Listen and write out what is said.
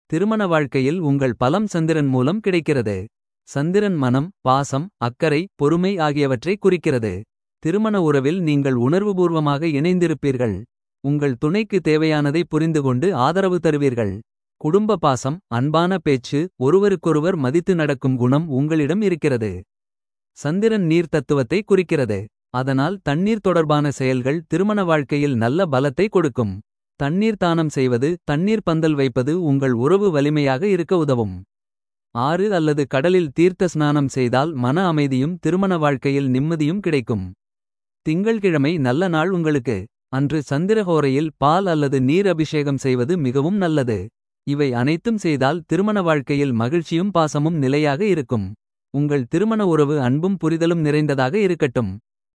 திருமண வாழ்க்கையில் உங்கள் பலம் சந்திரன் மூலம் கிடைக்கிறது. சந்திரன் மனம் பாசம் அக்கறை பொறுமை ஆகியவற்றை குறிக்கிறது. திருமண உறவில் நீங்கள் உணர்வுபூர்வமாக இணைந்திருப்பீர்கள். உங்கள் துணைக்கு தேவையானதை புரிந்துகொண்டு ஆதரவு தருவீர்கள். குடும்ப பாசம் அன்பான பேச்சு ஒருவருக்கொருவர் மதித்து நடக்கும் குணம் உங்களிடம் இருக்கிறது. சந்திரன் நீர் தத்துவத்தை குறிக்கிறது. அதனால் தண்ணீர் தொடர்பான செயல்கள் திருமண வாழ்க்கையில் நல்ல பலத்தை கொடுக்கும். தண்ணீர் தானம் செய்வது தண்ணீர் பந்தல் வைப்பது உங்கள் உறவு வலிமையாக இருக்க உதவும். ஆறு அல்லது கடலில் தீர்த்த ஸ்நானம் செய்தால் மன அமைதியும் திருமண வாழ்க்கையில் நிம்மதியும் கிடைக்கும். திங்கள்கிழமை நல்ல நாள் உங்களுக்கு. அன்று சந்திரஹோரையில் பால் அல்லது நீர் அபிஷேகம் செய்வது மிகவும் நல்லது. இவை அனைத்தும் செய்தால் திருமண வாழ்க்கையில் மகிழ்ச்சியும் பாசமும் நிலையாக இருக்கும். உங்கள் திருமண உறவு அன்பும் புரிதலும் நிறைந்ததாக இருக்கட்டும்.